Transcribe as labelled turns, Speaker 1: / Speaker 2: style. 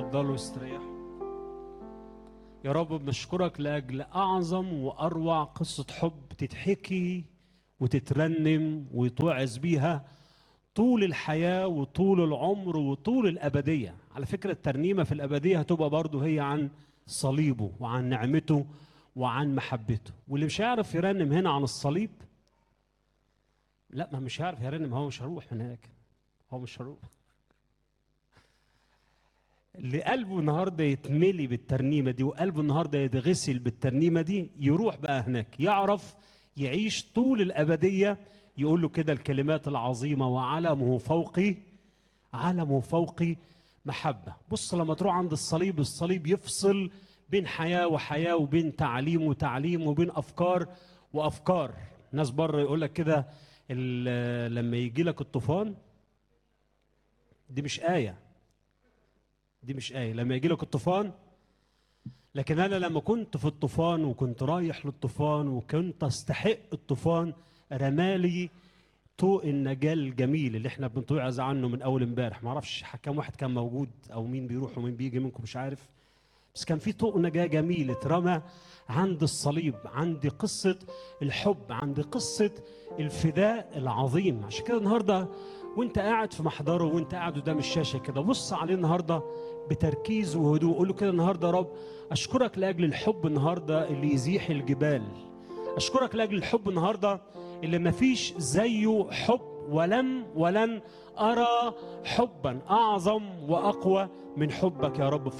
Speaker 1: اتفضلوا استريحوا يا رب بنشكرك لاجل اعظم واروع قصه حب تتحكي وتترنم ويتوعظ بيها طول الحياه وطول العمر وطول الابديه على فكره الترنيمه في الابديه هتبقى برضه هي عن صليبه وعن نعمته وعن محبته واللي مش هيعرف يرنم هنا عن الصليب لا ما مش هيعرف يرنم هو مش هروح من هناك هو مش هروح اللي قلبه النهارده يتملي بالترنيمه دي وقلبه النهارده يتغسل بالترنيمه دي يروح بقى هناك يعرف يعيش طول الابديه يقول له كده الكلمات العظيمه وعلمه فوقي علمه فوقي محبه بص لما تروح عند الصليب الصليب يفصل بين حياه وحياه وبين تعليم وتعليم وبين افكار وافكار ناس بره يقول لك كده ال- لما يجي لك الطوفان دي مش ايه دي مش آية لما يجي لك الطوفان لكن أنا لما كنت في الطوفان وكنت رايح للطوفان وكنت أستحق الطوفان رمالي طوق النجاة الجميل اللي احنا بنتوعظ عنه من أول امبارح ما اعرفش كم واحد كان موجود أو مين بيروح ومين بيجي منكم مش عارف بس كان في طوق نجاة جميل اترمى عند الصليب عند قصة الحب عند قصة الفداء العظيم عشان كده النهارده وانت قاعد في محضره وانت قاعد قدام الشاشه كده بص عليه النهارده بتركيز وهدوء قول له كده النهارده يا رب اشكرك لاجل الحب النهارده اللي يزيح الجبال اشكرك لاجل الحب النهارده اللي مفيش زيه حب ولم ولن ارى حبا اعظم واقوى من حبك يا رب في